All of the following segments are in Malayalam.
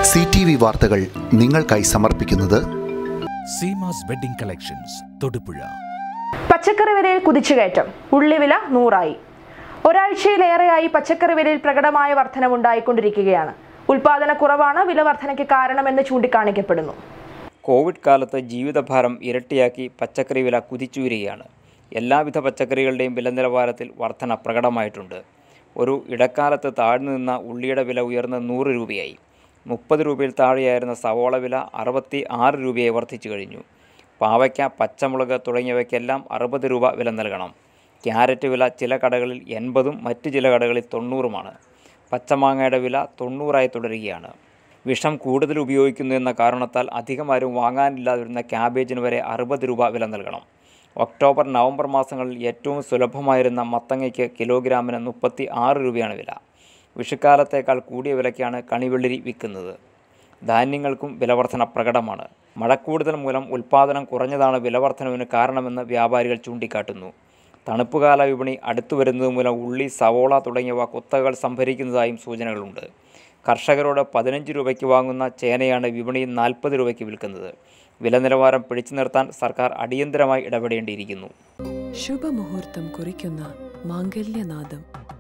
സി ടി വി വാർത്തകൾ നിങ്ങൾക്കായി സമർപ്പിക്കുന്നത് സീമാസ് വെഡിംഗ് കളക്ഷൻസ് തൊടുപുഴ പച്ചക്കറി വിലയിൽ കുതിച്ചുകയറ്റം ഉള്ളിവില നൂറായി ഒരാഴ്ചയിലേറെയായി പച്ചക്കറി വിലയിൽ പ്രകടമായ വർധനവുണ്ടായിക്കൊണ്ടിരിക്കുകയാണ് ഉൽപാദനക്കുറവാണ് വില വർധനയ്ക്ക് കാരണമെന്ന് ചൂണ്ടിക്കാണിക്കപ്പെടുന്നു കോവിഡ് കാലത്ത് ജീവിതഭാരം ഇരട്ടിയാക്കി പച്ചക്കറി വില കുതിച്ചുയരുകയാണ് എല്ലാവിധ പച്ചക്കറികളുടെയും വില നിലവാരത്തിൽ വർധന പ്രകടമായിട്ടുണ്ട് ഒരു ഇടക്കാലത്ത് താഴ്ന്നു നിന്ന ഉള്ളിയുടെ വില ഉയർന്ന് നൂറ് രൂപയായി മുപ്പത് രൂപയിൽ താഴെയായിരുന്ന സവോള വില അറുപത്തി ആറ് രൂപയായി വർദ്ധിച്ചു കഴിഞ്ഞു പാവയ്ക്ക പച്ചമുളക് തുടങ്ങിയവയ്ക്കെല്ലാം അറുപത് രൂപ വില നൽകണം ക്യാരറ്റ് വില ചില കടകളിൽ എൺപതും മറ്റ് ചില കടകളിൽ തൊണ്ണൂറുമാണ് പച്ചമാങ്ങയുടെ വില തൊണ്ണൂറായി തുടരുകയാണ് വിഷം കൂടുതൽ ഉപയോഗിക്കുന്നു എന്ന കാരണത്താൽ അധികമാരും വാങ്ങാനില്ലാതെ വരുന്ന ക്യാബേജിന് വരെ അറുപത് രൂപ വില നൽകണം ഒക്ടോബർ നവംബർ മാസങ്ങളിൽ ഏറ്റവും സുലഭമായിരുന്ന മത്തങ്ങയ്ക്ക് കിലോഗ്രാമിന് മുപ്പത്തി ആറ് രൂപയാണ് വില വിഷുക്കാലത്തേക്കാൾ കൂടിയ വിലയ്ക്കാണ് കണിവെള്ളരി വിൽക്കുന്നത് ധാന്യങ്ങൾക്കും വിലവർധന പ്രകടമാണ് മഴക്കൂടുതൽ മൂലം ഉൽപ്പാദനം കുറഞ്ഞതാണ് വിലവർധനവിന് കാരണമെന്ന് വ്യാപാരികൾ ചൂണ്ടിക്കാട്ടുന്നു തണുപ്പുകാല വിപണി അടുത്തു വരുന്നത് മൂലം ഉള്ളി സവോള തുടങ്ങിയവ കുത്തകൾ സംഭരിക്കുന്നതായും സൂചനകളുണ്ട് കർഷകരോട് പതിനഞ്ച് രൂപയ്ക്ക് വാങ്ങുന്ന ചേനയാണ് വിപണിയിൽ നാൽപ്പത് രൂപയ്ക്ക് വിൽക്കുന്നത് വില നിലവാരം പിടിച്ചു നിർത്താൻ സർക്കാർ അടിയന്തരമായി ഇടപെടേണ്ടിയിരിക്കുന്നു ശുഭമുഹൂർത്തം കുറിക്കുന്ന മാംഗല്യനാദം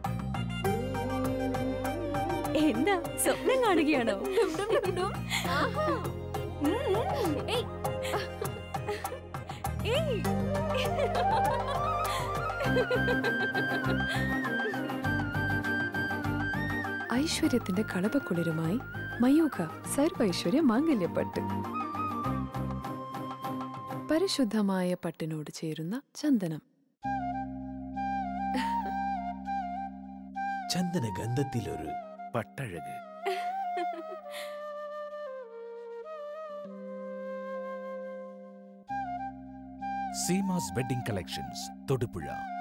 എന്താ സ്വപ്നം കാണുകയാണോ ഏയ്. ഏയ്. ഐശ്വര്യത്തിന്റെ കളപക്കുളിരുമായി മയൂഖ സർവൈശ്വര്യ മാംഗല്യപ്പട്ട് പരിശുദ്ധമായ പട്ടിനോട് ചേരുന്ന ചന്ദനം ചന്ദന ഗന്ധത്തിലൊരു പട്ടഴക് സീമാസ് വെഡിംഗ് കളക്ഷൻസ് തൊടുപുഴ